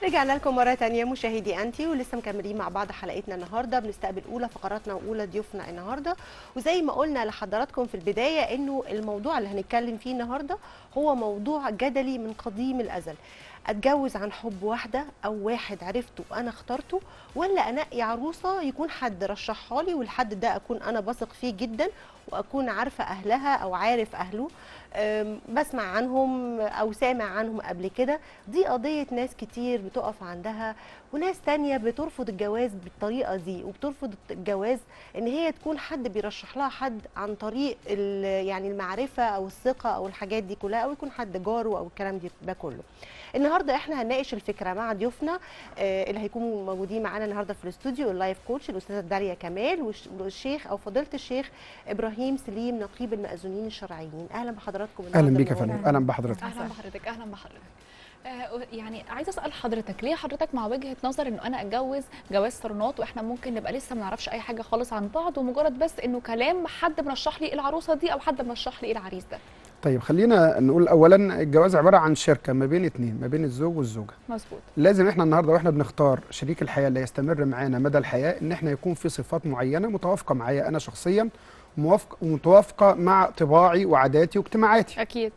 ورجعنا لكم مرة تانية مشاهدي أنتي ولسه مكملين مع بعض حلقتنا النهاردة بنستقبل أولى فقراتنا وأولى ضيوفنا النهاردة وزي ما قلنا لحضراتكم في البداية إنه الموضوع اللي هنتكلم فيه النهاردة هو موضوع جدلي من قديم الأزل اتجوز عن حب واحده او واحد عرفته انا اخترته ولا انقي عروسه يكون حد رشحها لي والحد ده اكون انا بثق فيه جدا واكون عارفه اهلها او عارف اهله أم، بسمع عنهم او سامع عنهم قبل كده دي قضيه ناس كتير بتقف عندها وناس تانية بترفض الجواز بالطريقه دي وبترفض الجواز ان هي تكون حد بيرشح لها حد عن طريق ال- يعني المعرفه او الثقه او الحاجات دي كلها او يكون حد جاره او الكلام دي ده كله النهارده احنا هنناقش الفكره مع ضيوفنا آه، اللي هيكونوا موجودين معانا النهارده في الاستوديو اللايف كوتش الاستاذه داليا كمال والش- والشيخ او فضيله الشيخ ابراهيم سليم نقيب المأذونين الشرعيين اهلا بحضراتكم اهلا النهاردة بيك يا منورين. فندم اهلا بحضرتك اهلا بحضرتك اهلا بحضرتك آه، يعني عايزه اسال حضرتك ليه حضرتك مع وجهه نظر انه انا اتجوز جواز صالونات واحنا ممكن نبقى لسه ما نعرفش اي حاجه خالص عن بعض ومجرد بس انه كلام حد مرشح لي العروسه دي او حد مرشح لي العريس ده طيب خلينا نقول اولا الجواز عباره عن شركه ما بين اتنين ما بين الزوج والزوجه مظبوط لازم احنا النهارده واحنا بنختار شريك الحياه اللي يستمر معانا مدى الحياه ان احنا يكون في صفات معينه متوافقه معايا انا شخصيا وموافقه ومتوافقه مع طباعي وعاداتي واجتماعاتي اكيد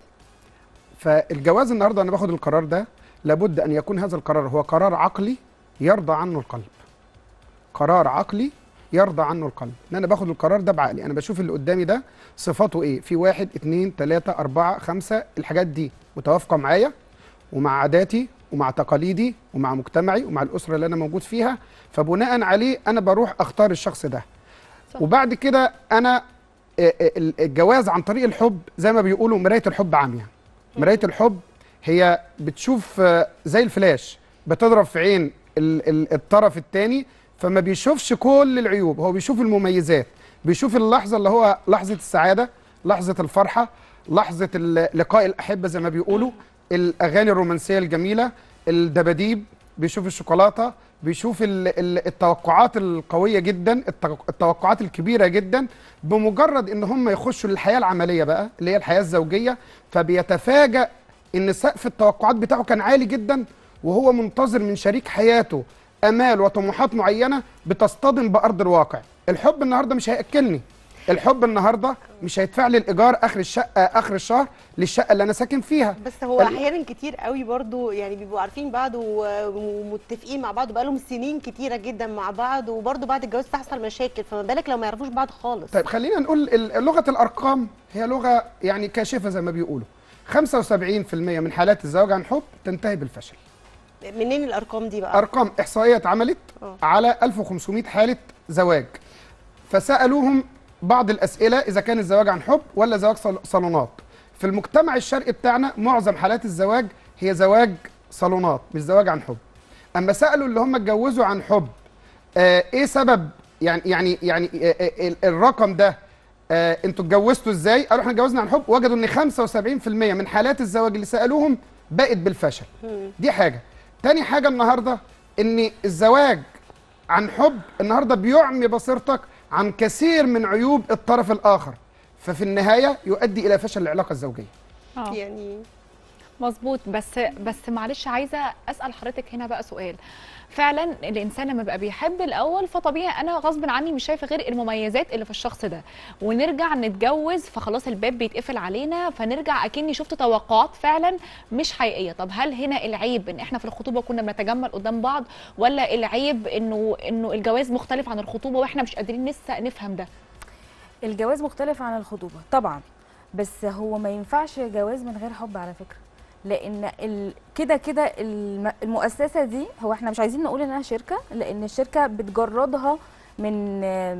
فالجواز النهارده انا باخد القرار ده لابد ان يكون هذا القرار هو قرار عقلي يرضى عنه القلب قرار عقلي يرضى عنه القلب ان انا باخد القرار ده بعقلي انا بشوف اللي قدامي ده صفاته ايه في واحد اتنين تلاتة اربعة خمسة الحاجات دي متوافقة معايا ومع عاداتي ومع تقاليدي ومع مجتمعي ومع الاسرة اللي انا موجود فيها فبناء عليه انا بروح اختار الشخص ده صح. وبعد كده انا آه، آه، الجواز عن طريق الحب زي ما بيقولوا مراية الحب عامية مراية الحب هي بتشوف آه، زي الفلاش بتضرب في عين ال- ال- الطرف الثاني فما بيشوفش كل العيوب هو بيشوف المميزات بيشوف اللحظة اللي هو لحظة السعادة لحظة الفرحة لحظة ال- لقاء الأحبة زي ما بيقولوا الأغاني الرومانسية الجميلة الدباديب بيشوف الشوكولاتة بيشوف ال- ال- التوقعات القوية جدا التوق- التوقعات الكبيرة جدا بمجرد ان هم يخشوا للحياة العملية بقى اللي هي الحياة الزوجية فبيتفاجأ ان سقف التوقعات بتاعه كان عالي جدا وهو منتظر من شريك حياته امال وطموحات معينه بتصطدم بارض الواقع الحب النهارده مش هياكلني الحب النهارده مش هيدفع لي الايجار اخر الشقه اخر الشهر للشقه اللي انا ساكن فيها بس هو ال- احيانا كتير قوي برضو يعني بيبقوا عارفين بعض و- ومتفقين مع بعض وبقالهم سنين كتيره جدا مع بعض وبرضو بعد الجواز تحصل مشاكل فما بالك لو ما يعرفوش بعض خالص طيب خلينا نقول ال- لغه الارقام هي لغه يعني كاشفه زي ما بيقولوا 75% من حالات الزواج عن حب تنتهي بالفشل منين الارقام دي بقى ارقام احصائيه اتعملت آه. على 1500 حاله زواج فسالوهم بعض الاسئله اذا كان الزواج عن حب ولا زواج صال- صالونات في المجتمع الشرقي بتاعنا معظم حالات الزواج هي زواج صالونات مش زواج عن حب اما سالوا اللي هم اتجوزوا عن حب آه ايه سبب يعني يعني يعني آه آه ال- الرقم ده آه انتوا اتجوزتوا ازاي قالوا احنا اتجوزنا عن حب وجدوا ان 75% من حالات الزواج اللي سالوهم بقت بالفشل مم. دي حاجه تاني حاجه النهارده ان الزواج عن حب النهارده بيعمي بصيرتك عن كثير من عيوب الطرف الاخر ففي النهايه يؤدي الى فشل العلاقه الزوجيه اه يعني مظبوط بس بس معلش عايزه اسال حضرتك هنا بقى سؤال فعلا الانسان لما بقى بيحب الاول فطبيعي انا غصب عني مش شايفه غير المميزات اللي في الشخص ده ونرجع نتجوز فخلاص الباب بيتقفل علينا فنرجع اكني شفت توقعات فعلا مش حقيقيه طب هل هنا العيب ان احنا في الخطوبه كنا بنتجمل قدام بعض ولا العيب انه انه الجواز مختلف عن الخطوبه واحنا مش قادرين لسه نفهم ده الجواز مختلف عن الخطوبه طبعا بس هو ما ينفعش جواز من غير حب على فكره لان ال- كده كده الم- المؤسسه دي هو احنا مش عايزين نقول انها شركه لان الشركه بتجردها من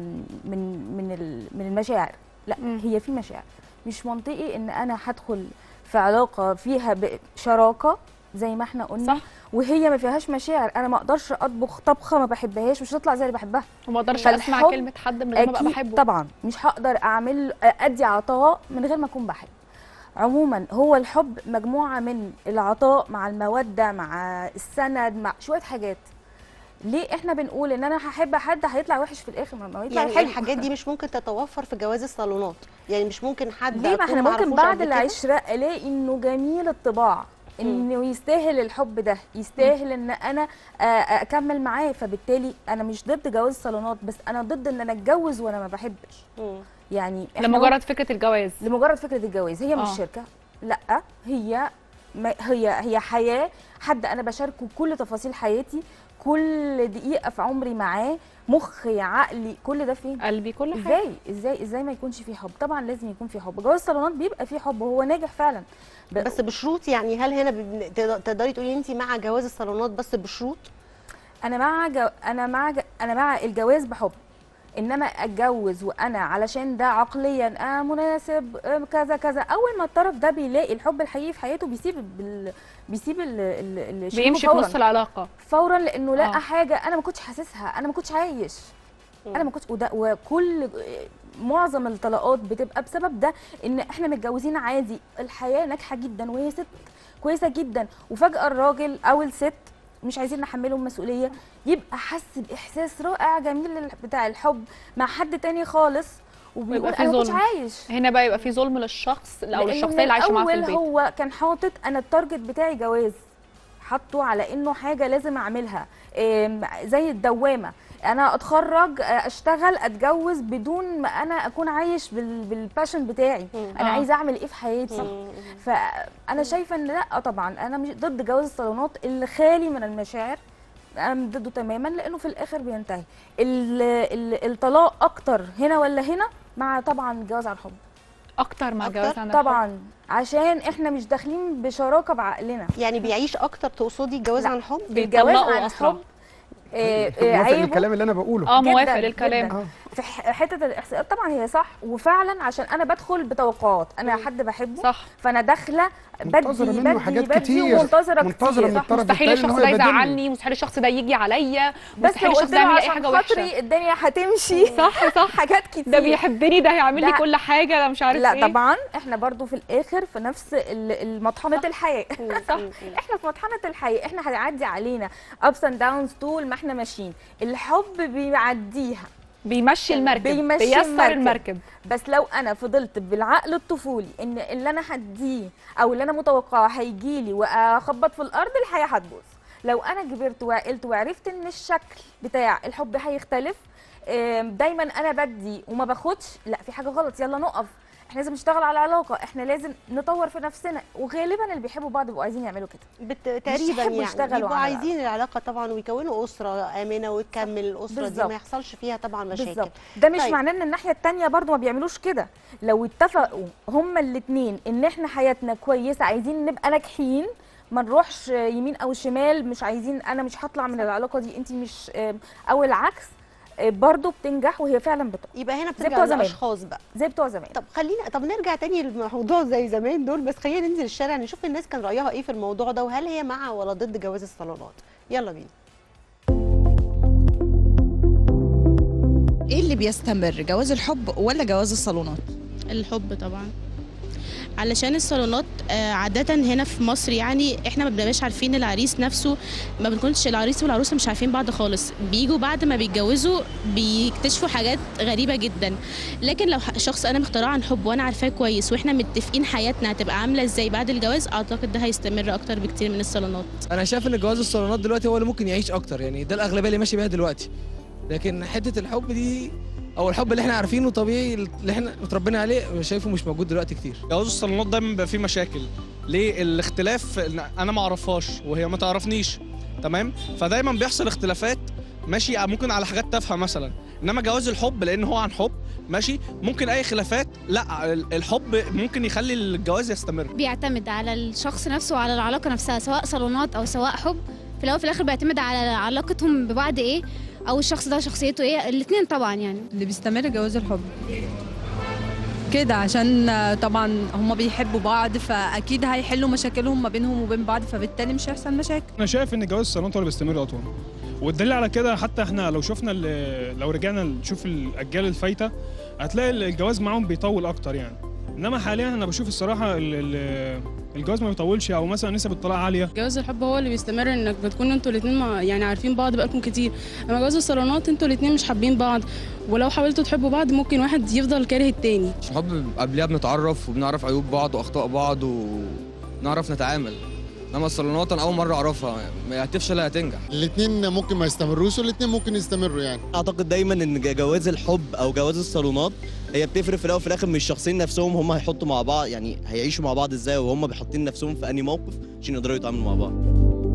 من من ال- من المشاعر لا مم. هي في مشاعر مش منطقي ان انا هدخل في علاقه فيها ب- شراكه زي ما احنا قلنا صح وهي ما فيهاش مشاعر انا ما اقدرش اطبخ طبخه ما بحبهاش مش هتطلع زي اللي بحبها وما اقدرش اسمع فالحب كلمه حد من غير ما ابقى اكيد بحبه طبعا مش هقدر اعمل ادي عطاء من غير ما اكون بحب عموما هو الحب مجموعه من العطاء مع الموده مع السند مع شويه حاجات ليه احنا بنقول ان انا هحب حد هيطلع وحش في الاخر ما هو يطلع يعني حلو الحاجات دي مش ممكن تتوفر في جواز الصالونات يعني مش ممكن حد ليه ما أكون احنا ممكن معرفوش بعد قبل كده؟ العشره الاقي انه جميل الطباع انه يستاهل الحب ده يستاهل ان انا آه، اكمل معاه فبالتالي انا مش ضد جواز الصالونات بس انا ضد ان انا اتجوز وانا ما بحبش مم. يعني إحنا لمجرد فكره الجواز لمجرد فكره الجواز هي مش آه. شركه لا هي ما هي هي حياه حد انا بشاركه كل تفاصيل حياتي كل دقيقه في عمري معاه مخي عقلي كل ده فين قلبي كل حاجه ازاي ازاي ازاي ما يكونش في حب طبعا لازم يكون في حب جواز الصالونات بيبقى فيه حب وهو ناجح فعلا ب- بس بشروط يعني هل هنا بن- تقدر- تقدري تقولي انت مع جواز الصالونات بس بشروط انا مع جو... انا مع ج... انا مع الجواز بحب انما اتجوز وانا علشان ده عقليا آه مناسب آه كذا كذا اول ما الطرف ده بيلاقي الحب الحقيقي في حياته بيسيب بال... بيسيب ال... ال... الشريك بيمشي في فوراً. نص العلاقه فورا لانه لقى آه. حاجه انا ما كنتش حاسسها انا ما كنتش عايش مم. انا ما كنتش وده وكل معظم الطلاقات بتبقى بسبب ده ان احنا متجوزين عادي الحياه ناجحه جدا وهي ست كويسه جدا وفجاه الراجل او الست مش عايزين نحملهم مسؤوليه يبقى حس باحساس رائع جميل بتاع الحب مع حد تاني خالص وبيقول ويبقى في انا ما كنتش ظلم. عايش هنا بقى يبقى في ظلم للشخص او لأنه للشخصيه من اللي عايشه معاه في الأول البيت هو كان حاطط انا التارجت بتاعي جواز حاطه على انه حاجه لازم اعملها إم، زي الدوامه انا اتخرج آه، اشتغل اتجوز بدون ما انا اكون عايش بال- بالباشن بتاعي مم. انا آه. عايزه اعمل ايه في حياتي مم. فانا شايفه ان لا طبعا انا مش ضد جواز الصالونات اللي خالي من المشاعر انا ضده تماما لانه في الاخر بينتهي ال- ال- الطلاق اكتر هنا ولا هنا مع طبعا الجواز عن حب اكتر مع أكتر؟ الجواز عن الحب. طبعا عشان احنا مش داخلين بشراكه بعقلنا يعني بيعيش اكتر تقصدي الجواز لا. عن حب الجواز بيطلقوا عن أسرع. حب آه، آه، موافق عيبه للكلام اللي انا بقوله اه جداً، موافق جداً. للكلام اه في ح- حته الاحصاءات طبعا هي صح وفعلا عشان انا بدخل بتوقعات انا حد بحبه صح فانا داخله بدي منتظرة منه بدي حاجات بدي كتير. ومنتظره منتظرة من كتير الطرف مستحيل التاني إن الشخص هو ده يبادلني. يزعلني مستحيل الشخص ده يجي عليا بس مستحيل لو الشخص قلت ده له يعمل اي عشان حاجه وحشه خاطري الدنيا هتمشي صح صح حاجات كتير ده بيحبني ده هيعمل لي ده- كل حاجه ده مش عارف لا ايه طبعا احنا برضو في الاخر في نفس ال- ال- مطحنه الحياه صح احنا في مطحنه الحياه احنا هيعدي علينا ابس اند داونز طول ما احنا ماشيين الحب بيعديها بيمشي المركب بيمشي بيسر المركب. المركب بس لو انا فضلت بالعقل الطفولي ان اللي انا هديه او اللي انا متوقعه هيجي لي واخبط في الارض الحياه هتبوظ لو انا كبرت وعقلت وعرفت ان الشكل بتاع الحب هيختلف آم، دايما انا بدي وما باخدش لا في حاجه غلط يلا نقف احنا لازم نشتغل على العلاقه احنا لازم نطور في نفسنا وغالبا اللي بيحبوا بعض بيبقوا عايزين يعملوا كده بت... تقريبا يحبوا يعني يشتغلوا بيبقوا على- عايزين العلاقه طبعا ويكونوا اسره امنه وتكمل الاسره دي بالظبط. ما يحصلش فيها طبعا مشاكل بالظبط ده مش طيب. معناه ان الناحيه التانية برضو ما بيعملوش كده لو اتفقوا هما الاتنين ان احنا حياتنا كويسه عايزين نبقى ناجحين ما نروحش يمين او شمال مش عايزين انا مش هطلع من العلاقه دي انت مش او العكس برضو بتنجح وهي فعلا بتقع يبقى هنا بتوع بترجع زمان. للاشخاص بقى زي بتوع زمان طب خلينا طب نرجع تاني للموضوع زي زمان دول بس خلينا ننزل الشارع نشوف الناس كان رايها ايه في الموضوع ده وهل هي مع ولا ضد جواز الصالونات يلا بينا ايه اللي بيستمر جواز الحب ولا جواز الصالونات الحب طبعا علشان الصالونات آه، عادة هنا في مصر يعني احنا ما بنبقاش عارفين العريس نفسه ما بنكونش العريس والعروسة مش عارفين بعض خالص بيجوا بعد ما بيتجوزوا بيكتشفوا حاجات غريبة جدا لكن لو ح- شخص انا مختاراه عن حب وانا عارفاه كويس واحنا متفقين حياتنا هتبقى عاملة ازاي بعد الجواز اعتقد ده هيستمر اكتر بكتير من الصالونات انا شايف ان جواز الصالونات دلوقتي هو اللي ممكن يعيش اكتر يعني ده الاغلبيه اللي ماشي بيها دلوقتي لكن حته الحب دي او الحب اللي احنا عارفينه طبيعي اللي احنا متربيين عليه شايفه مش موجود دلوقتي كتير جواز الصالونات دايما بيبقى فيه مشاكل ليه الاختلاف إن انا ما اعرفهاش وهي ما تعرفنيش تمام فدايما بيحصل اختلافات ماشي ممكن على حاجات تافهه مثلا انما جواز الحب لان هو عن حب ماشي ممكن اي خلافات لا ال- الحب ممكن يخلي الجواز يستمر بيعتمد على الشخص نفسه وعلى العلاقة نفسها سواء صالونات أو سواء حب في الأول وفي الآخر بيعتمد على علاقتهم ببعض إيه أو الشخص ده شخصيته إيه الاتنين طبعا يعني اللي بيستمر جواز الحب كده عشان آه، طبعا هما بيحبوا بعض فاكيد هيحلوا مشاكلهم ما بينهم وبين بعض فبالتالي مش هيحصل مشاكل انا شايف ان جواز الصالونات هو اللي بيستمر اطول والدليل على كده حتى احنا لو شفنا ال- لو رجعنا نشوف الاجيال الفايته هتلاقي الجواز معاهم بيطول اكتر يعني انما حاليا انا بشوف الصراحه ال- ال- الجواز ما بيطولش او مثلا نسب الطلاق عاليه جواز الحب هو اللي بيستمر انك بتكونوا انتوا الاثنين يعني عارفين بعض بقالكم كتير اما جواز الصالونات انتوا الاثنين مش حابين بعض ولو حاولتوا تحبوا بعض ممكن واحد يفضل كاره التاني الحب قبلها بنتعرف وبنعرف عيوب بعض واخطاء بعض ونعرف نتعامل انما الصالونات انا اول مره اعرفها يا هتفشل يا هتنجح الاثنين ممكن ما يستمروش والاثنين ممكن يستمروا يعني اعتقد دايما ان جواز الحب او جواز الصالونات هي بتفرق في الاول وفي الاخر من الشخصين نفسهم هم هيحطوا مع بعض يعني هيعيشوا مع بعض ازاي وهم بيحطين نفسهم في انهي موقف عشان يقدروا يتعاملوا مع بعض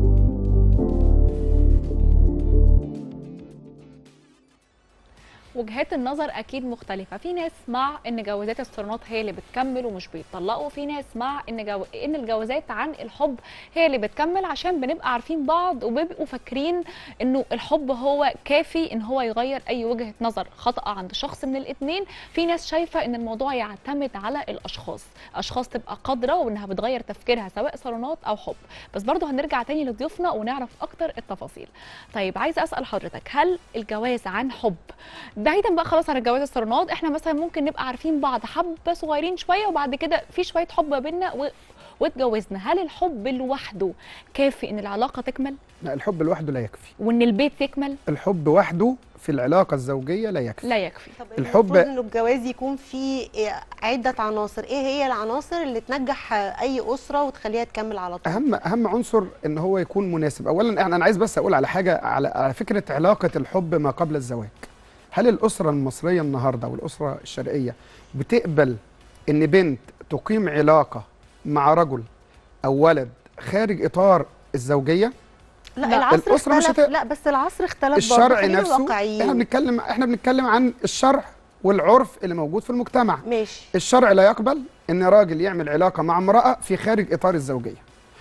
وجهات النظر اكيد مختلفه في ناس مع ان جوازات الصالونات هي اللي بتكمل ومش بيتطلقوا في ناس مع ان جو... ان الجوازات عن الحب هي اللي بتكمل عشان بنبقى عارفين بعض وبيبقوا فاكرين انه الحب هو كافي ان هو يغير اي وجهه نظر خطا عند شخص من الاثنين في ناس شايفه ان الموضوع يعتمد على الاشخاص اشخاص تبقى قادره وانها بتغير تفكيرها سواء صالونات او حب بس برضه هنرجع تاني لضيوفنا ونعرف اكتر التفاصيل طيب عايزه اسال حضرتك هل الجواز عن حب بعيدا بقى خلاص عن الجواز الصالونات احنا مثلا ممكن نبقى عارفين بعض حبه صغيرين شويه وبعد كده في شويه حب ما بينا و... واتجوزنا هل الحب لوحده كافي ان العلاقه تكمل لا الحب لوحده لا يكفي وان البيت يكمل الحب وحده في العلاقه الزوجيه لا يكفي لا يكفي طب الحب- المفروض انه الجواز يكون فيه عده عناصر ايه هي العناصر اللي تنجح اي اسره وتخليها تكمل على طول اهم اهم عنصر ان هو يكون مناسب اولا انا أنا عايز بس اقول على حاجه على على فكره علاقه الحب ما قبل الزواج هل الاسره المصريه النهارده والاسره الشرقيه بتقبل ان بنت تقيم علاقه مع رجل او ولد خارج اطار الزوجيه لا, لا، العصر الأسرة مش اختلف هت- لا بس العصر اختلف برضه الشرع خلينا نفسه واقعيين. احنا بنتكلم احنا بنتكلم عن الشرع والعرف اللي موجود في المجتمع ماشي الشرع لا يقبل ان راجل يعمل علاقه مع امراه في خارج اطار الزوجيه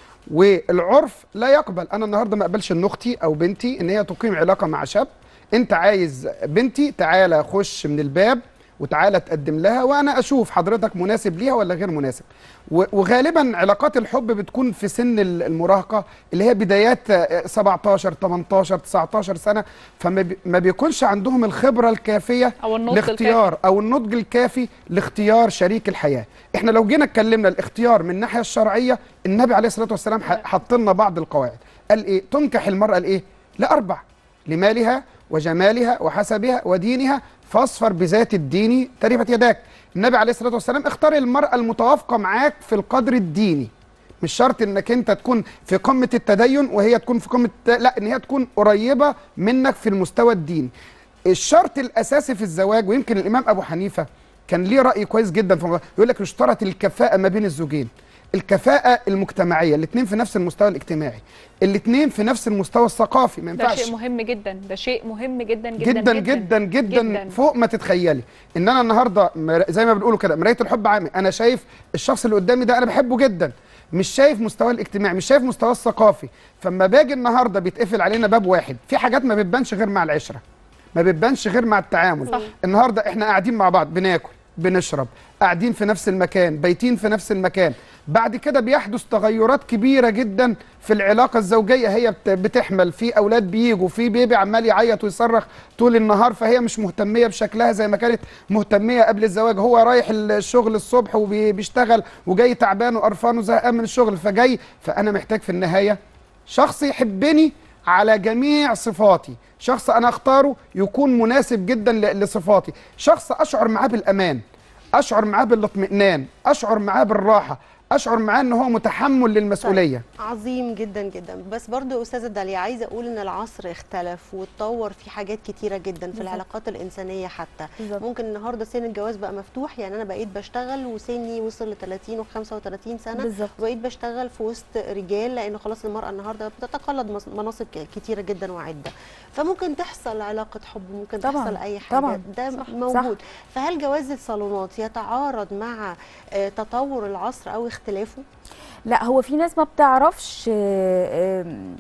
والعرف لا يقبل انا النهارده ما اقبلش ان اختي او بنتي ان هي تقيم علاقه مع شاب انت عايز بنتي تعالى خش من الباب وتعالى تقدم لها وانا اشوف حضرتك مناسب ليها ولا غير مناسب و- وغالبا علاقات الحب بتكون في سن ال- المراهقه اللي هي بدايات آه، 17 18 19 سنه فما بي- ما بيكونش عندهم الخبره الكافيه او النضج لاختيار او النضج الكافي لاختيار شريك الحياه احنا لو جينا اتكلمنا الاختيار من الناحيه الشرعيه النبي عليه الصلاه والسلام ح- حط لنا بعض القواعد قال ايه تنكح المراه لايه لاربع لمالها وجمالها وحسبها ودينها فاصفر بذات الدين تربت يداك النبي عليه الصلاه والسلام اختار المراه المتوافقه معاك في القدر الديني مش شرط انك انت تكون في قمه التدين وهي تكون في قمه الت- لا ان هي تكون قريبه منك في المستوى الديني الشرط الاساسي في الزواج ويمكن الامام ابو حنيفه كان ليه راي كويس جدا في الموضوع يقول لك يشترط الكفاءه ما بين الزوجين الكفاءه المجتمعيه الاثنين في نفس المستوى الاجتماعي الاثنين في نفس المستوى الثقافي ما ده ينفعش شيء مهم جدا ده شيء مهم جدا جدا جدا جدا جدا, جداً فوق ما تتخيلي ان انا النهارده مر- زي ما بنقولوا كده مرايه الحب عامي انا شايف الشخص اللي قدامي ده انا بحبه جدا مش شايف مستواه الاجتماعي مش شايف مستواه الثقافي فما باجي النهارده بيتقفل علينا باب واحد في حاجات ما بتبانش غير مع العشره ما بتبانش غير مع التعامل صح. النهارده احنا قاعدين مع بعض بناكل بنشرب قاعدين في نفس المكان بايتين في نفس المكان بعد كده بيحدث تغيرات كبيره جدا في العلاقه الزوجيه هي بت- بتحمل في اولاد بيجوا في بيبي عمال يعيط ويصرخ طول النهار فهي مش مهتميه بشكلها زي ما كانت مهتميه قبل الزواج هو رايح الشغل الصبح وبيشتغل وجاي تعبان وقرفان وزهقان من الشغل فجاي فانا محتاج في النهايه شخص يحبني على جميع صفاتي شخص انا اختاره يكون مناسب جدا ل- لصفاتي شخص اشعر معاه بالامان اشعر معاه بالاطمئنان اشعر معاه بالراحه اشعر معاه ان هو متحمل للمسؤوليه عظيم جدا جدا بس برضو يا استاذه داليا عايزه اقول ان العصر اختلف واتطور في حاجات كتيره جدا في بالظبط. العلاقات الانسانيه حتى بالظبط. ممكن النهارده سن الجواز بقى مفتوح يعني انا بقيت بشتغل وسني وصل ل 30 و35 سنه بالظبط. وبقيت بشتغل في وسط رجال لان خلاص المراه النهارده بتتقلد مص- مناصب ك- كتيره جدا وعده فممكن تحصل علاقه حب ممكن طبعاً، تحصل اي حاجه طبعاً. ده صح، موجود فهل جواز الصالونات يتعارض مع آه، تطور العصر او اختلافه لا هو في ناس ما بتعرفش آه، آم،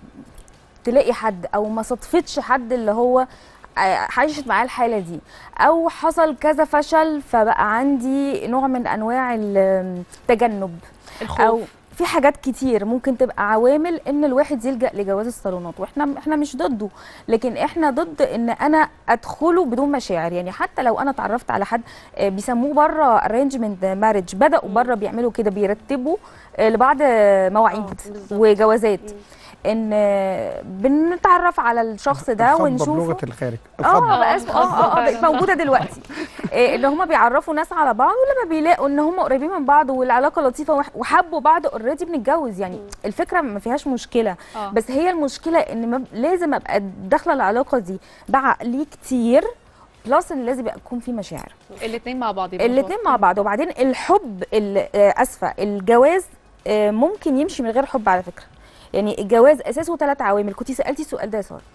تلاقي حد او ما صدفتش حد اللي هو آه، عايشت معاه الحاله دي او حصل كذا فشل فبقى عندي نوع من انواع التجنب الخوف. او في حاجات كتير ممكن تبقى عوامل ان الواحد يلجا لجواز الصالونات واحنا احنا مش ضده لكن احنا ضد ان انا ادخله بدون مشاعر يعني حتى لو انا اتعرفت على حد آه، بيسموه بره ارينجمنت مارج بداوا بره بيعملوا كده بيرتبوا آه، لبعض آه، مواعيد بالظبط. وجوازات ان بنتعرف على الشخص ده الخطبة ونشوفه بلغه الخارج اه الخطبة. بقى اسمه اه اه بقت موجوده دلوقتي إيه ان هم بيعرفوا ناس على بعض ولما بيلاقوا ان هم قريبين من بعض والعلاقه لطيفه وح- وحبوا بعض اوريدي بنتجوز يعني الفكره ما فيهاش مشكله آه. بس هي المشكله ان ما- لازم ابقى داخله العلاقه دي بعقلي كتير بلس ان لازم يبقى يكون في مشاعر الاثنين مع بعض يبقوا الاثنين مع بعض وبعدين الحب ال- آه، اسفه الجواز آه، ممكن يمشي من غير حب على فكره يعني الجواز اساسه ثلاث عوامل كنت سالتي السؤال ده يا ساره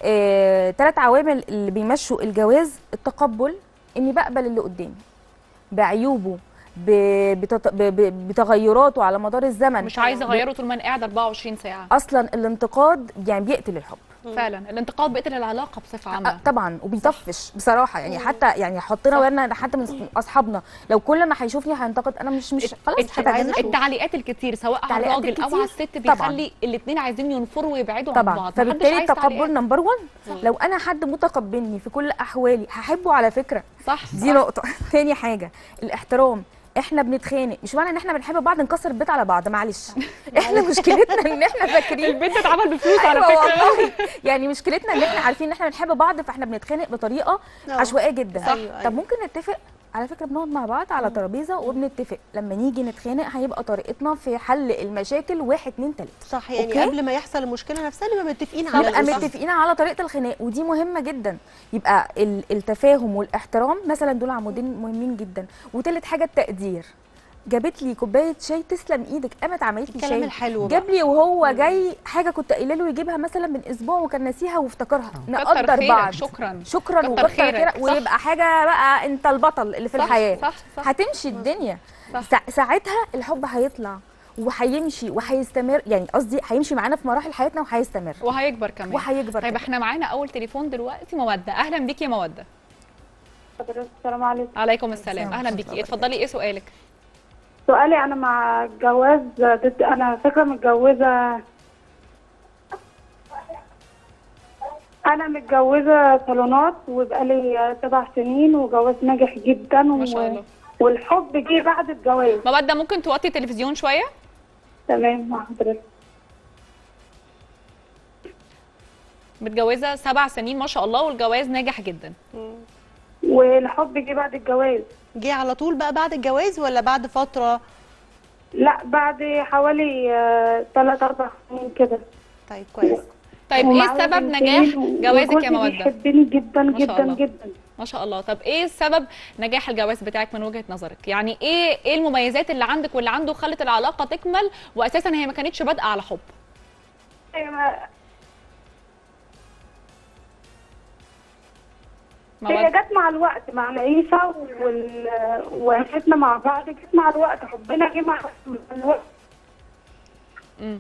ثلاث عوامل اللي بيمشوا الجواز التقبل اني بقبل اللي قدامي بعيوبه ب- بتط- ب- ب- بتغيراته على مدار الزمن مش عايزه ب- اغيره طول ما انا قاعده 24 ساعه اصلا الانتقاد يعني بيقتل الحب فعلا الانتقاد بيقتل العلاقه بصفه آه، عامه طبعا وبيطفش بصراحه يعني حتى يعني حطينا بالنا حتى من اصحابنا لو كل ما هيشوفني هينتقد انا مش مش خلاص الت- هتعجبني. التعليقات الكتير سواء على التعليقات الراجل او الكتير على الست طبعاً. بيخلي الاثنين عايزين ينفروا ويبعدوا عن طبعا بعض محدش فبالتالي عايز تعليقات. التقبل نمبر 1 لو انا حد متقبلني في كل احوالي هحبه على فكره صح دي نقطه تاني حاجه الاحترام احنا بنتخانق مش معنى ان احنا بنحب بعض نكسر البيت على بعض معلش احنا مشكلتنا ان احنا فاكرين البيت اتعمل بفلوس على أيوة فكرة. والله يعني مشكلتنا ان احنا عارفين ان احنا بنحب بعض فاحنا بنتخانق بطريقه آه. عشوائيه جدا صح. أيوة، طب ممكن نتفق على فكره بنقعد مع بعض على ترابيزه وبنتفق لما نيجي نتخانق هيبقى طريقتنا في حل المشاكل واحد اتنين تلاته صح يعني أوكي؟ قبل ما يحصل المشكله نفسها نبقى متفقين على نبقى الأساس. متفقين على طريقه الخناق ودي مهمه جدا يبقى ال- التفاهم والاحترام مثلا دول عمودين مهمين جدا وتالت حاجه التقدير جابت لي كوبايه شاي تسلم ايدك قامت عملت لي الكلام شاي الحلو جاب لي وهو جاي حاجه كنت قايله له يجيبها مثلا من اسبوع وكان ناسيها وافتكرها كتر نقدر خيرك، بعض شكرا شكرا كتر وكتر خيرك، خيرك صح. ويبقى حاجه بقى انت البطل اللي في صح، الحياه صح، صح. هتمشي الدنيا صح. سا- ساعتها الحب هيطلع وهيمشي وهيستمر يعني قصدي هيمشي معانا في مراحل حياتنا وهيستمر وهيكبر كمان وهيكبر طيب كمان. احنا معانا اول تليفون دلوقتي موده اهلا بيكي يا موده السلام عليكم عليكم السلام اهلا بيكي اتفضلي ايه سؤالك سؤالي انا مع الجواز ضد انا فكره متجوزه انا متجوزه صالونات وبقالي سبع سنين وجواز ناجح جدا ما شاء الله والحب جه بعد الجواز موده ممكن توطي التلفزيون شويه تمام مع حضرتك متجوزه سبع سنين ما شاء الله والجواز ناجح جدا والحب جه بعد الجواز جه على طول بقى بعد الجواز ولا بعد فتره لا بعد حوالي ثلاث اربع سنين كده طيب كويس طيب ايه سبب نجاح جوازك يا موده بيحبني جدا ما شاء جدا الله. جدا ما شاء الله طب ايه سبب نجاح الجواز بتاعك من وجهة نظرك يعني ايه ايه المميزات اللي عندك واللي عنده خلت العلاقة تكمل واساسا هي ما كانتش بادئة على حب هي مواد جت مع الوقت مع العيشة وال... وعيشتنا مع بعض جت مع الوقت حبنا جه مع الوقت مم.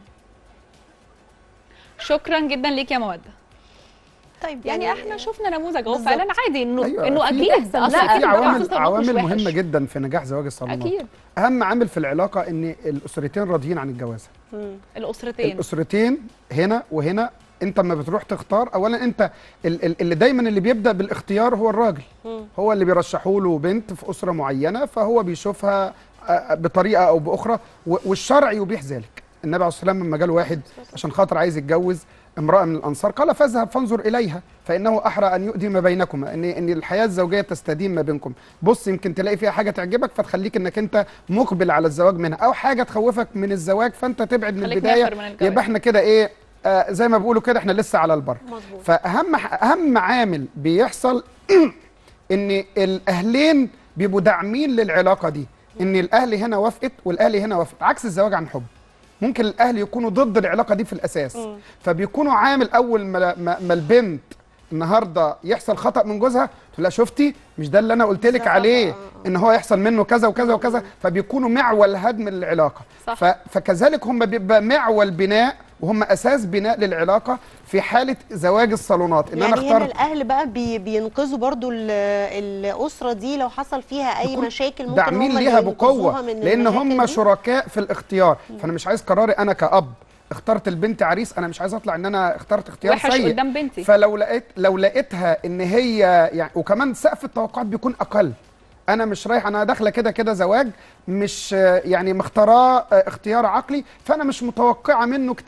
شكرا جدا ليك يا موده طيب يعني احنا شفنا نموذج اهو بالظبط. فعلا عادي انه أيوة، انه في- اكيد لا أصل في عوامل التخصص عوامل مش وحش. مهمه جدا في نجاح زواج الصالونات اكيد اهم عامل في العلاقه ان الاسرتين راضيين عن الجواز الاسرتين الاسرتين هنا وهنا انت لما بتروح تختار اولا انت ال- ال- اللي دايما اللي بيبدا بالاختيار هو الراجل هو اللي بيرشحوا له بنت في اسره معينه فهو بيشوفها آه، بطريقه او باخرى و- والشرع يبيح ذلك النبي عليه الصلاه والسلام لما جاله واحد عشان خاطر عايز يتجوز امراه من الانصار قال فاذهب فانظر اليها فانه احرى ان يؤدي ما بينكما ان ان الحياه الزوجيه تستديم ما بينكم بص يمكن تلاقي فيها حاجه تعجبك فتخليك انك انت مقبل على الزواج منها او حاجه تخوفك من الزواج فانت تبعد من خليك البدايه نافر من الجواز. يبقى احنا كده ايه آه زي ما بيقولوا كده احنا لسه على البر مظبوط فاهم اهم عامل بيحصل ان الاهلين بيبقوا داعمين للعلاقه دي ان الاهل هنا وافقت والاهل هنا وافقت عكس الزواج عن حب ممكن الاهل يكونوا ضد العلاقه دي في الاساس مم. فبيكونوا عامل اول ما, ما, ما البنت النهارده يحصل خطا من جوزها تقول لها شفتي مش ده اللي انا قلت لك عليه ان هو يحصل منه كذا وكذا وكذا فبيكونوا معول هدم العلاقه صح. ف فكذلك هم بيبقى معول بناء وهم اساس بناء للعلاقه في حاله زواج الصالونات ان يعني انا هنا اختار الاهل بقى بي بينقذوا برضو ال- الاسره دي لو حصل فيها اي يكون مشاكل ممكن داعمين هم اللي ليها ينقذوها بقوه من لان المشاكل هم دي. شركاء في الاختيار فانا مش عايز قراري انا كاب اخترت البنت عريس انا مش عايز اطلع ان انا اخترت اختيار وحش سيء قدام بنتي فلو لقيت لو لقيتها ان هي يعني وكمان سقف التوقعات بيكون اقل انا مش رايح انا داخله كده كده زواج مش آه، يعني مختاراه آه، اختيار عقلي فانا مش متوقعه منه كتير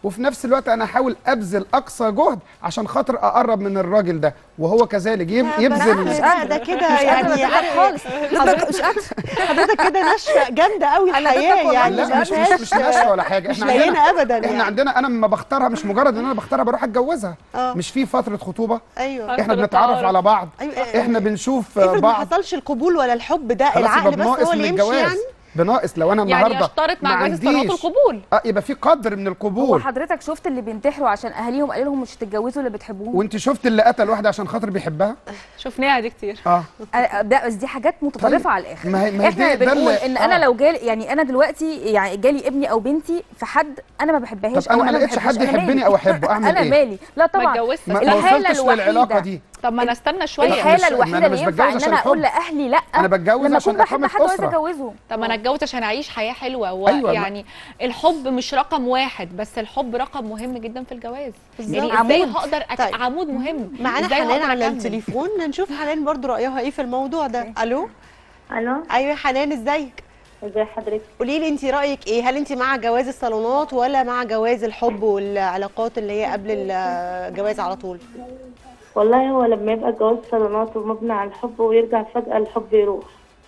وفي نفس الوقت انا احاول ابذل اقصى جهد عشان خاطر اقرب من الراجل ده وهو كذلك يب- لا، يبذل بس لا، ده كده يعني خالص حضرتك مش حضرتك كده ناشفه جامده قوي الحياه يعني لا مش مش مش ناشفه ولا حاجه مش احنا لينه عندنا ابدا احنا يعني. عندنا انا لما بختارها مش مجرد ان انا بختارها بروح اتجوزها آه. مش في فتره خطوبه ايوه احنا بنتعرف على بعض أيوة. احنا بنشوف افرض ما بعض حصلش القبول ولا الحب ده خلاص العقل يبقى بس بناقص هو من اللي يمشي الجواز يعني بناقص لو انا يعني النهارده يشترط مع ما جواز الصالونات عنديش القبول اه يبقى في قدر من هو القبول حضرتك شفت اللي بينتحروا عشان اهاليهم قالوا لهم مش هتتجوزوا اللي بتحبوهم وانت شفت اللي قتل واحده عشان خاطر بيحبها شفناها دي كتير اه أنا- ده بس دي حاجات متطرفه طيب، على الاخر ما هي- ما هي احنا دي- ده بنقول اللي- ان آه. انا لو جالي يعني انا دلوقتي يعني جالي ابني او بنتي في حد انا ما بحبهاش طب أنا او ما لقيتش بحبوش، حد أنا يحبني مالي؟ أو أحبه، أعمل انا إيه؟ مالي لا ما طبعا اتجوزتش ما ما الحالة وصلتش للعلاقه الوحيدة. دي طب ما نستنى شويه الحاله مش- ما الوحيده أنا اللي مش ينفع بتجوز ان عشان انا اقول حب. لاهلي لا أنا بتجوز لما عشان اكون بحب إقامة حد وعايزه أسرة. اتجوزه طب ما انا اتجوز عشان اعيش حياه حلوه أيوة، ما- ويعني الحب مش رقم واحد بس الحب رقم مهم جدا في الجواز بالظبط. يعني ازاي عمود. هقدر أك... طيب. عمود مهم معانا إزاي حنان هقدر على أكمل؟ التليفون نشوف حنان برضو رايها ايه في الموضوع ده الو الو ايوه يا حنان ازيك ازي حضرتك قولي لي انت رايك ايه هل انت مع جواز الصالونات ولا مع جواز الحب والعلاقات اللي هي قبل الجواز على طول والله هو لما يبقى جواز صالونات ومبني على الحب ويرجع فجأة الحب يروح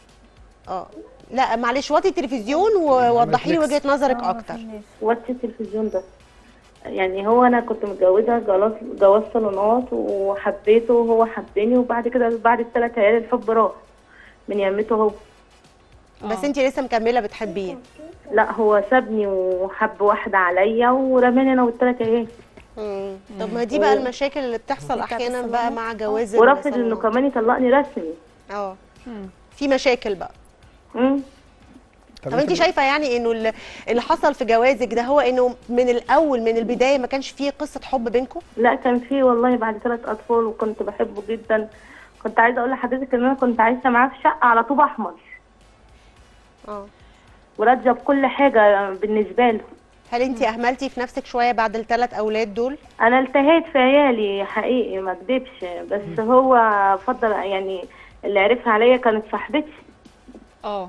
اه لا معلش وطي التلفزيون ووضحي لي وجهه نظرك اكتر واتش التلفزيون ده يعني هو انا كنت متجوزه جواز جواز صالونات وحبيته وهو حبني وبعد كده بعد الثلاث عيال الحب راح من يمته هو بس انت لسه مكمله بتحبيه لا هو سابني وحب واحده عليا ورماني انا والثلاث عيال مم. طب ما دي بقى المشاكل اللي بتحصل احيانا بقى مع جواز ورفض انه الصالونات. كمان يطلقني رسمي اه في مشاكل بقى امم طب انت شايفه يعني انه اللي- اللي حصل في جوازك ده هو انه من الاول من البدايه ما كانش فيه قصه حب بينكم لا كان في والله بعد ثلاث اطفال وكنت بحبه جدا كنت عايزه اقول لحضرتك ان انا كنت عايشه معاه في شقه على طوب احمر اه وراضيه بكل حاجه بالنسبه له هل انت اهملتي في نفسك شويه بعد الثلاث اولاد دول انا التهيت في عيالي حقيقي ما اكدبش بس هو فضل يعني اللي عرفها عليا كانت صاحبتي اه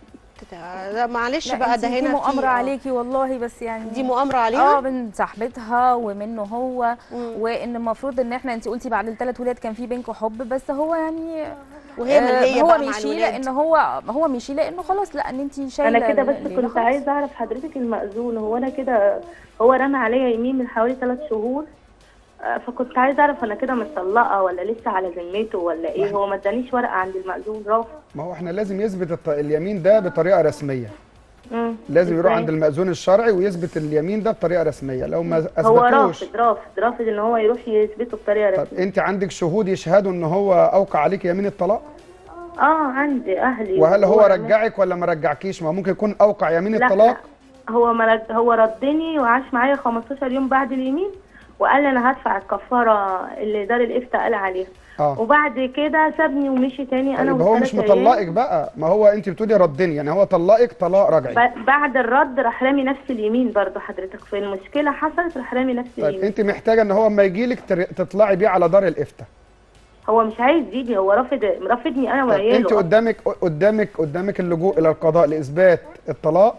لا معلش لا، بقى انتي ده في هنا مؤامره في- آه. عليكي والله بس يعني دي مؤامره عليها اه من صاحبتها ومنه هو وان المفروض ان احنا انت قلتي بعد الثلاث ولاد كان في بينكم حب بس هو يعني وهي ملهية هو بقى مع مشي الولاد. لان هو هو مشي لانه خلاص لا ان انت شايله انا كده بس الليلة كنت خلاص. عايزه اعرف حضرتك المأذون هو انا كده هو رمى عليا يمين من حوالي ثلاث شهور آه، فكنت عايزه اعرف انا كده مطلقه ولا لسه على ذمته ولا ايه هو ما ادانيش ورقه عند المأذون رافض ما هو احنا لازم يثبت الط- اليمين ده بطريقه رسميه مم. لازم يروح إزاي؟ عند المأذون الشرعي ويثبت اليمين ده بطريقه رسميه لو ما هو اثبتوش رافض رافض رافض ان هو يروح يثبته بطريقه طب رسميه انت عندك شهود يشهدوا ان هو اوقع عليك يمين الطلاق اه عندي اهلي وهل هو وهو رجعك ولا ما رجعكيش ما ممكن يكون اوقع يمين لا، الطلاق هو ما رد هو ردني وعاش معايا 15 يوم بعد اليمين وقال لي انا هدفع الكفاره اللي دار الافتاء قال عليها اه وبعد كده سابني ومشي تاني انا طيب هو مش والتلات عيال. مطلقك بقى ما هو انت بتقولي ردني يعني هو طلقك طلاق رجعي ب- بعد الرد راح رامي نفس اليمين برضه حضرتك في المشكله حصلت راح رامي نفس طيب اليمين انت محتاجه ان هو اما يجي لك تطلعي بيه على دار الافتاء هو مش عايز يجي هو رافض رافضني انا طيب وعياله انت قدامك قدامك قدامك اللجوء الى القضاء لاثبات الطلاق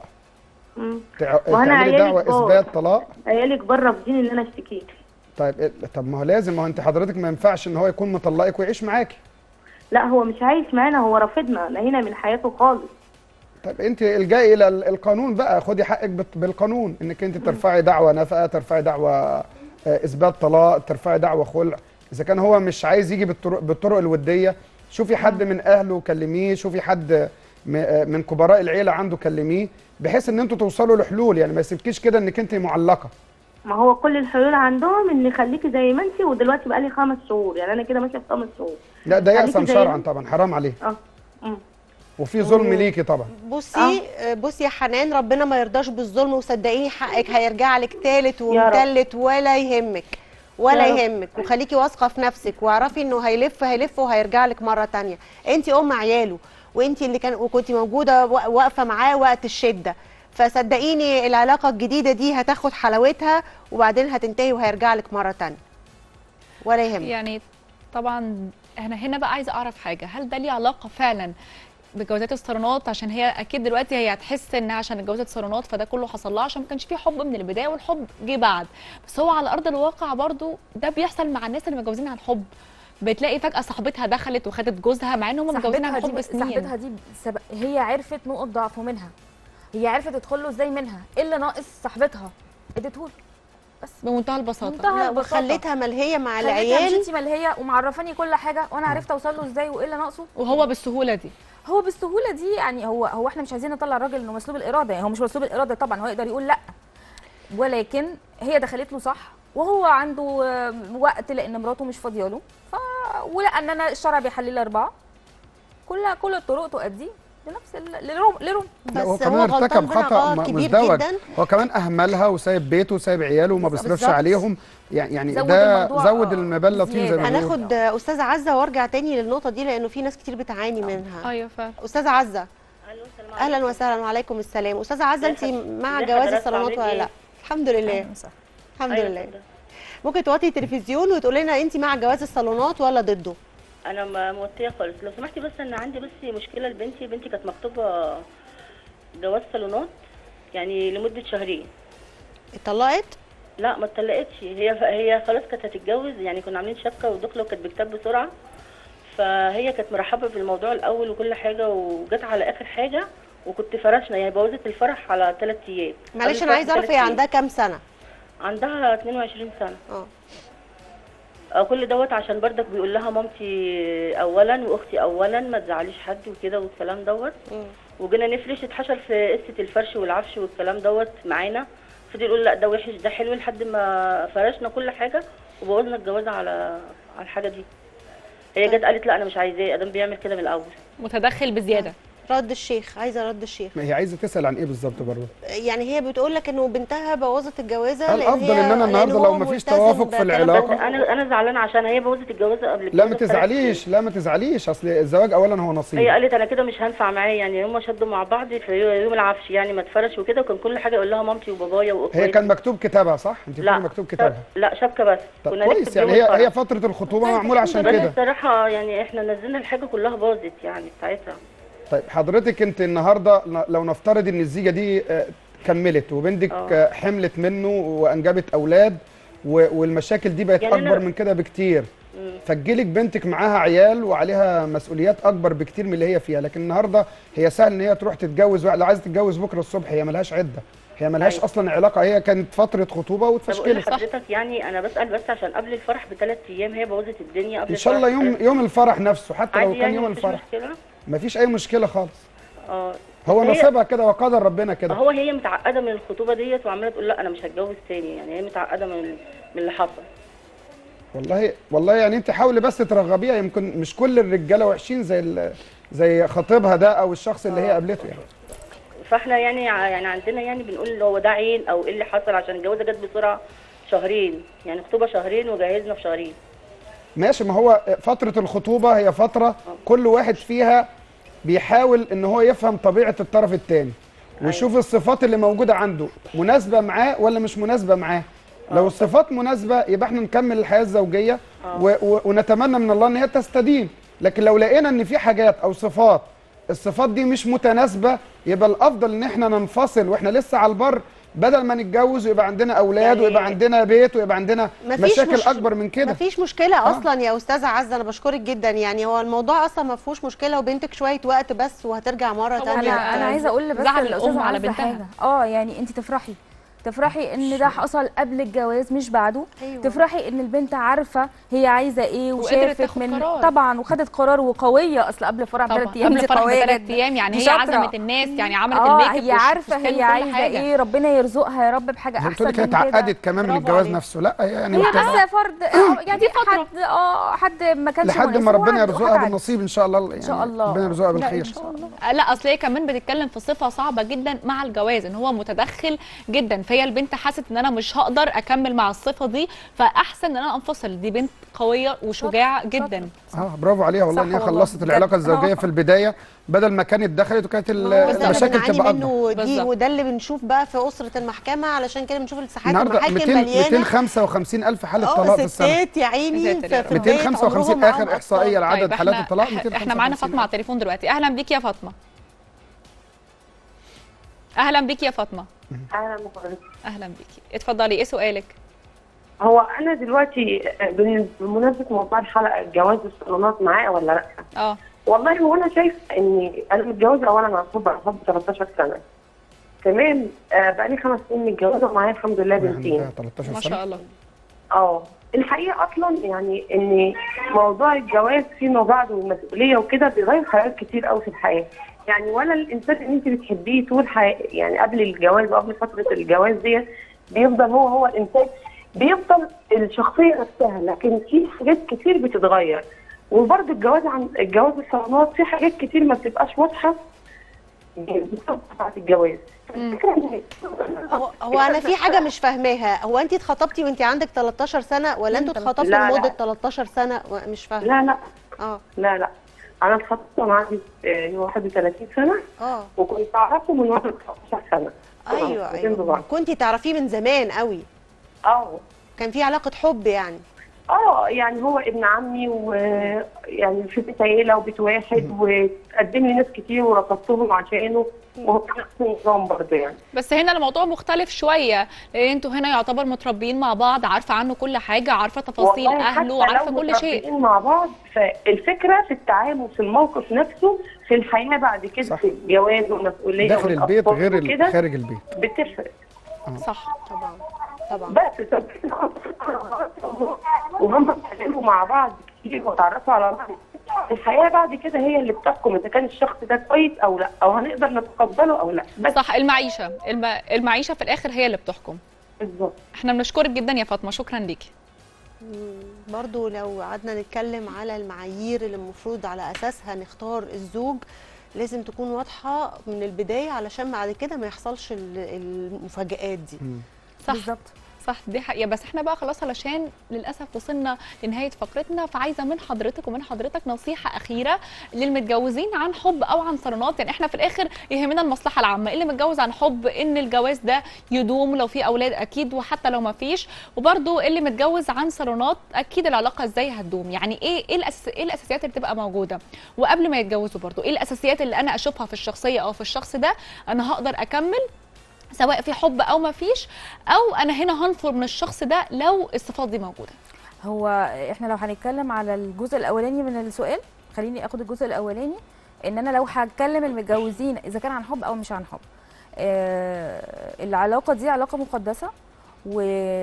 مم. تع- وأنا تعملي عيالي دعوه كبار. اثبات طلاق عيالي كبار رافضين ان انا اشتكيك طيب إيه- طب ما هو لازم ما هو انت حضرتك ما ينفعش ان هو يكون مطلقك ويعيش معاكي لا هو مش عايش معانا هو رافضنا نهينا من حياته خالص طيب انت الجاي الى ال- القانون بقى خدي حقك بت- بالقانون انك انت ترفعي دعوه نفقه ترفعي دعوه آه، اثبات طلاق ترفعي دعوه خلع اذا كان هو مش عايز يجي بالطرق, بالطرق الوديه شوفي حد من اهله كلميه شوفي حد م- آه، من كبراء العيله عنده كلميه بحيث ان انتوا توصلوا لحلول يعني ما يسيبكيش كده انك انت معلقه ما هو كل الحلول عندهم ان خليكي زي ما انت ودلوقتي بقالي خمس شهور يعني انا كده ماشيه في خمس شهور لا ده خليكي يأسم زي شرعا ما- طبعا حرام عليه اه مم. وفي ظلم ليكي طبعا بصي آه. بصي يا حنان ربنا ما يرضاش بالظلم وصدقيني حقك هيرجع لك تالت يا رب. ومتلت ولا يهمك ولا يا رب. يهمك وخليكي واثقه في نفسك واعرفي انه هيلف هيلف وهيرجع لك مره تانية انت ام عياله وانت اللي كان وكنت موجوده وا- واقفه معاه وقت الشده فصدقيني العلاقه الجديده دي هتاخد حلاوتها وبعدين هتنتهي وهيرجع لك مره تانية ولا يهمك يعني طبعا انا هنا بقى عايزه اعرف حاجه هل ده ليه علاقه فعلا بجوازات الصالونات عشان هي اكيد دلوقتي هي هتحس انها عشان اتجوزت صالونات فده كله حصل لها عشان ما كانش في حب من البدايه والحب جه بعد بس هو على ارض الواقع برضو ده بيحصل مع الناس اللي متجوزين عن حب بتلاقي فجاه صاحبتها دخلت وخدت جوزها مع ان هم متجوزين عن صاحبتها حب دي سنين صاحبتها دي سب... هي عرفت نقط ضعفه منها هي عرفت تدخل له ازاي منها ايه اللي ناقص صاحبتها اديته بس بمنتهى البساطه منتهى لا، البساطة. وخليتها ملهيه مع خليتها العيال مش انت ملهيه ومعرفاني كل حاجه وانا عرفت اوصل له ازاي وايه اللي ناقصه وهو بالسهوله دي هو بالسهوله دي يعني هو هو احنا مش عايزين نطلع الراجل انه مسلوب الاراده يعني هو مش مسلوب الاراده طبعا هو يقدر يقول لا ولكن هي دخلت له صح وهو عنده آه، وقت لان مراته مش فاضيه له ف ولقى ان انا الشرع بيحلل لي اربعه كل كل الطرق تؤدي لنفس ال- لروم لروم لا هو كمان ارتكب خطا م- مزدوج هو كمان اهملها وسايب بيته وسايب عياله وما بيصرفش بالظبط. عليهم يعني يعني زود ده الموضوع زود المبلة طين زي ما بيقولوا هناخد استاذه عزه وارجع تاني للنقطه دي لانه في ناس كتير بتعاني منها ايوه فعلا استاذه عزه اهلا وسهلا وعليكم السلام استاذه عزه انت مع ازي جواز حضرتك الصالونات عاملين ولا ايه؟ لا الحمد لله الحمد أيوة لله اتفضل. ممكن توطي التلفزيون وتقولي لنا انت مع جواز الصالونات ولا ضده انا م- موطيه خالص لو سمحتي بس انا عندي بس مشكله لبنتي بنتي كانت مخطوبه جواز صالونات يعني لمده شهرين اتطلقت لا ما اتطلقتش هي هي خلاص كانت هتتجوز يعني كنا عاملين شبكه ودخله وكانت بكتاب بسرعه فهي كانت مرحبه بالموضوع الاول وكل حاجه وجت على اخر حاجه وكنت فرشنا يعني بوظت الفرح على ثلاث ايام معلش قبل انا عايزه الفرح اعرف بثلاث هي أيام. عندها كام سنه عندها 22 سنه اه آه، كل دوت عشان بردك بيقول لها مامتي اولا واختي اولا ما تزعليش حد وكده والكلام دوت وجينا نفرش اتحشر في قصه الفرش والعفش والكلام دوت معانا فضل يقول لا ده وحش ده حلو لحد ما فرشنا كل حاجه وبوظنا الجواز على على الحاجه دي هي جت قالت لا انا مش عايزاه ادم بيعمل كده من الاول متدخل بزياده رد الشيخ عايزه رد الشيخ ما هي عايزه تسال عن ايه بالظبط برضه يعني هي بتقول لك انه بنتها بوظت الجوازه لأن الافضل هي- ان انا النهارده لأن لو هو ما فيش ملتزم توافق في بكلام العلاقه بس انا انا زعلانه عشان هي بوظت الجوازه قبل لا الجوازة ما بثلاث تزعليش لا ما تزعليش اصل الزواج اولا هو نصيب هي قالت انا كده مش هنفع معاه يعني هما شدوا مع بعض في يوم العفش يعني ما اتفرش وكده وكان كل حاجه يقول لها مامتي وبابايا واخواتي هي كان مكتوب كتابها صح انت لا بتقولي مكتوب كتابها لا شبكه بس طب كنا كويس نكتب يعني يوم هي الفرح. هي فتره الخطوبه معموله عشان بس كده الصراحه يعني احنا نزلنا الحاجه كلها باظت يعني ساعتها طيب حضرتك انت النهارده ن- لو نفترض ان الزيجه دي آه، كملت وبنتك آه. آه، حملت منه وانجبت اولاد و- والمشاكل دي بقت يعني أنا- اكبر من كده بكتير مم. فتجيلك بنتك معاها عيال وعليها مسؤوليات اكبر بكتير من اللي هي فيها لكن النهارده هي سهل ان هي تروح تتجوز واحد- لو عايزه تتجوز بكره الصبح هي ملهاش عده هي ملهاش أيوة. اصلا علاقه هي كانت فتره خطوبه طب اقول واتفشكلت لحضرتك يعني انا بسال بس عشان قبل الفرح بثلاث ايام هي بوظت الدنيا قبل ان شاء الله الفرح يوم بثلاث- يوم الفرح نفسه حتى لو عادي كان يعني يوم مفيش الفرح مشكله مفيش اي مشكله خالص اه هو هي- نصيبها كده وقدر ربنا كده هو هي متعقده من الخطوبه ديت وعماله تقول لا انا مش هتجوز تاني يعني هي متعقده من من اللي حصل والله والله يعني انت حاولي بس ترغبيها يمكن مش كل الرجاله وحشين زي ال- زي خطيبها ده او الشخص اللي هي قابلته يعني فاحنا يعني ع- يعني عندنا يعني بنقول هو ده عين او ايه اللي حصل عشان الجوازه جت بسرعه شهرين يعني خطوبه شهرين وجهزنا في شهرين ماشي ما هو فتره الخطوبه هي فتره كل واحد فيها بيحاول ان هو يفهم طبيعه الطرف الثاني ويشوف الصفات اللي موجوده عنده مناسبه معاه ولا مش مناسبه معاه لو الصفات مناسبه يبقى احنا نكمل الحياه الزوجيه و و ونتمنى من الله ان هي تستديم لكن لو لقينا ان في حاجات او صفات الصفات دي مش متناسبه يبقى الافضل ان احنا ننفصل واحنا لسه على البر بدل ما نتجوز ويبقى عندنا اولاد يعني ويبقى عندنا بيت ويبقى عندنا مفيش مشاكل مش- اكبر من كده مفيش مشكله اصلا يا استاذه عزه انا بشكرك جدا يعني هو الموضوع اصلا ما فيهوش مشكله وبنتك شويه وقت بس وهترجع مره انا ثانيه انا عايزه اقول بس زعل للاستاذه الأم على عزة بنتها. حاجه اه يعني انت تفرحي تفرحي ان ده حصل قبل الجواز مش بعده أيوة. تفرحي ان البنت عارفه هي عايزه ايه وقدرت وشافت تاخد من قرار. طبعا وخدت قرار وقويه اصل قبل الفرح طبعا بثلاث ايام قبل دي فرح قويه بثلاث جدا ايام يعني دي هي شاطرة. عزمت الناس يعني عملت اه الميك اب هي عارفه والفستان هي وكل عايزه حاجة. ايه ربنا يرزقها يا رب بحاجه زي ما احسن قلت لك هي من كده اتعقدت كمان من برافو الجواز عليك. نفسه لا يعني هي بت- بس فرد آه، يعني حد اه حد ما كانش لحد ما مناسب ربنا وعد- يرزقها وحد بالنصيب ان شاء الله يعني ان شاء الله ربنا يرزقها لا، بالخير ان شاء الله لا اصل هي كمان بتتكلم في صفه صعبه جدا مع الجواز ان هو متدخل جدا فهي البنت حست ان انا مش هقدر اكمل مع الصفه دي فاحسن ان انا انفصل دي بنت قويه وشجاعه جدا اه برافو عليها والله صح ان هي والله، خلصت بجد. العلاقه الزوجيه آه. في البدايه بدل ما كانت دخلت وكانت ال- بس ده اللي المشاكل بنعاني تبقى اكبر منه دي بالظبط. وده اللي بنشوف بقى في اسره المحكمه علشان كده بنشوف الساحات النهارده المحاكم 200 مليانه 255 الف حاله اه طلاق في السنه ستات يا عيني يا ساتر يا في رب. في البيت 255 عمرهم معاهم اخر احصائيه أطفال. لعدد طيب حالات احنا الطلاق إح- احنا معانا 255 فاطمه على التليفون دلوقتي اهلا بيكي يا فاطمه اهلا بيكي يا فاطمه اهلا بحضرتك اهلا بيكي اتفضلي ايه سؤالك هو انا دلوقتي بن- بمناسبه موضوع الحلقه الجواز والصالونات معايا ولا لا؟ اه والله هو انا شايف اني انا متجوزه اولا عن حب عن حب 13 سنه تمام آه بقالي خمس سنين متجوزه ومعايا الحمد لله بنتين 13 ما سنه شاء الله اه الحقيقه اصلا يعني ان موضوع الجواز فيما بعد والمسؤوليه وكده بيغير حاجات كتير قوي في الحياه يعني ولا الانسان اللي انت بتحبيه طول حي... يعني قبل الجواز وقبل فتره الجواز دي بيفضل هو هو الانسان بيفضل الشخصيه نفسها لكن في حاجات كتير بتتغير وبرضه الجواز عن الجواز الصالونات في حاجات كتير ما بتبقاش واضحه بتبقى بعد الجواز الفكرة إن- هو, هو انا في حاجه مش فاهماها هو انت اتخطبتي وانت عندك 13 سنه ولا انتوا اتخطبتوا لا، لا. لمده 13 سنه و- مش فاهمه لا لا اه لا لا انا اتخطبت وانا عندي آه، 31 سنه اه وكنت اعرفه من وانا 19 سنه ايوه جنب ايوه بعض. كنتي تعرفيه من زمان قوي اه كان في علاقه حب يعني اه يعني هو ابن عمي ويعني في بيت عيله وبيت واحد وقدم لي ناس كتير ورفضتهم عشانه وهو كان نفس النظام برضه يعني بس هنا الموضوع مختلف شويه لان انتوا هنا يعتبر متربيين مع بعض عارفه عنه كل حاجه عارفه تفاصيل والله اهله حتى عارفه لو كل شيء متربيين مع بعض فالفكره في التعامل في الموقف نفسه في الحياه بعد كده في الجواز والمسؤوليه داخل البيت والأطفال غير ال- وكده خارج البيت بتفرق صح طبعا طبعا بس طب وهم اتكلموا مع بعض كتير وتعرفوا على بعض الحياه بعد كده هي اللي بتحكم اذا كان الشخص ده كويس او لا او هنقدر نتقبله او لا بس صح المعيشه الم... المعيشه في الاخر هي اللي بتحكم بالظبط احنا بنشكرك جدا يا فاطمه شكرا ليكي مم، برضو لو قعدنا نتكلم على المعايير اللي المفروض على اساسها نختار الزوج لازم تكون واضحه من البدايه علشان بعد كده ما يحصلش ال- المفاجآت دي صح بالظبط صح دي حقيقه بس احنا بقى خلاص علشان للاسف وصلنا لنهايه فقرتنا فعايزه من حضرتك ومن حضرتك نصيحه اخيره للمتجوزين عن حب او عن صالونات يعني احنا في الاخر يهمنا المصلحه العامه اللي متجوز عن حب ان الجواز ده يدوم لو في اولاد اكيد وحتى لو ما فيش وبرده اللي متجوز عن صالونات اكيد العلاقه ازاي هتدوم يعني ايه ايه الأساس ايه الاساسيات اللي تبقى موجوده وقبل ما يتجوزوا برده ايه الاساسيات اللي انا اشوفها في الشخصيه او في الشخص ده انا هقدر اكمل سواء في حب او ما فيش او انا هنا هنفر من الشخص ده لو الصفات دي موجوده هو احنا لو هنتكلم على الجزء الاولاني من السؤال خليني اخد الجزء الاولاني ان انا لو هتكلم المتجوزين اذا كان عن حب او مش عن حب آه العلاقه دي علاقه مقدسه و...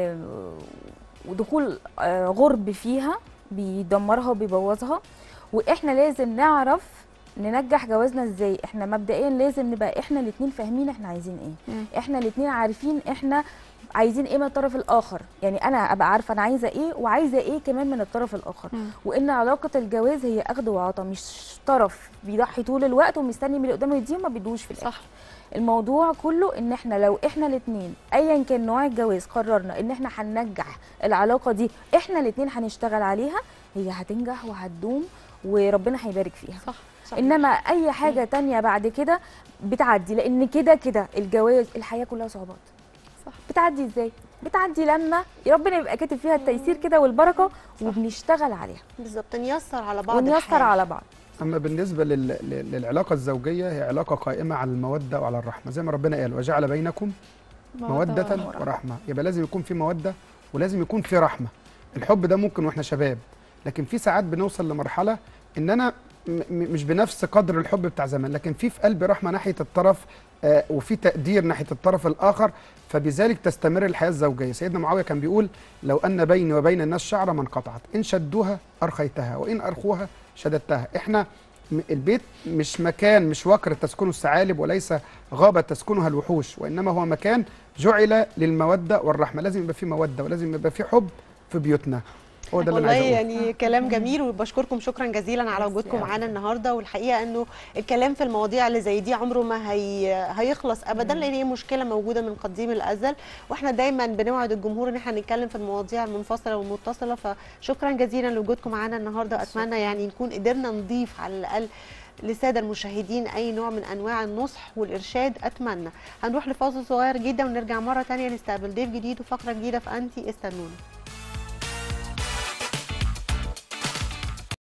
ودخول آه غرب فيها بيدمرها وبيبوظها واحنا لازم نعرف ننجح جوازنا ازاي احنا مبدئيا لازم نبقى احنا الاتنين فاهمين احنا عايزين ايه مم. احنا الاتنين عارفين احنا عايزين ايه من الطرف الاخر يعني انا ابقى عارفه انا عايزه ايه وعايزه ايه كمان من الطرف الاخر مم. وان علاقه الجواز هي اخذ وعطاء مش طرف بيضحي طول الوقت ومستني من اللي قدامه يديه وما بيدوش في الاخر صح. الموضوع كله ان احنا لو احنا الاثنين ايا كان نوع الجواز قررنا ان احنا هننجح العلاقه دي احنا الاثنين هنشتغل عليها هي هتنجح وهتدوم وربنا هيبارك فيها صح صح. انما اي حاجه تانية بعد كده بتعدي لان كده كده الجواز الحياه كلها صعوبات صح بتعدي ازاي بتعدي لما ربنا يبقى كاتب فيها التيسير كده والبركه وبنشتغل عليها بالظبط نيسر على بعض ونيسر الحال. على بعض اما بالنسبه لل... لل- للعلاقه الزوجيه هي علاقه قائمه على الموده وعلى الرحمه زي ما ربنا قال وجعل بينكم موده ورحمه يبقى لازم يكون في موده ولازم يكون في رحمه الحب ده ممكن واحنا شباب لكن في ساعات بنوصل لمرحله ان انا م- م- مش بنفس قدر الحب بتاع زمان لكن في في قلبي رحمه ناحيه الطرف آه، وفي تقدير ناحيه الطرف الاخر فبذلك تستمر الحياه الزوجيه سيدنا معاويه كان بيقول لو ان بيني وبين الناس شعره ما انقطعت ان شدوها ارخيتها وان ارخوها شددتها احنا م- البيت مش مكان مش وكر تسكنه الثعالب وليس غابه تسكنها الوحوش وانما هو مكان جعل للموده والرحمه لازم يبقى فيه موده ولازم يبقى فيه حب في بيوتنا هو ده اللي انا والله عايز اقوله يعني كلام جميل وبشكركم شكرا جزيلا على وجودكم معانا النهارده والحقيقه انه الكلام في المواضيع اللي زي دي عمره ما هي هيخلص ابدا لان هي مشكله موجوده من قديم الازل واحنا دايما بنوعد الجمهور ان احنا نتكلم في المواضيع المنفصله والمتصله فشكرا جزيلا لوجودكم معانا النهارده اتمنى يعني نكون قدرنا نضيف على الاقل للساده المشاهدين اي نوع من انواع النصح والارشاد اتمنى هنروح لفاصل صغير جدا ونرجع مره تانية نستقبل ضيف جديد وفقره جديده في انتي استنونا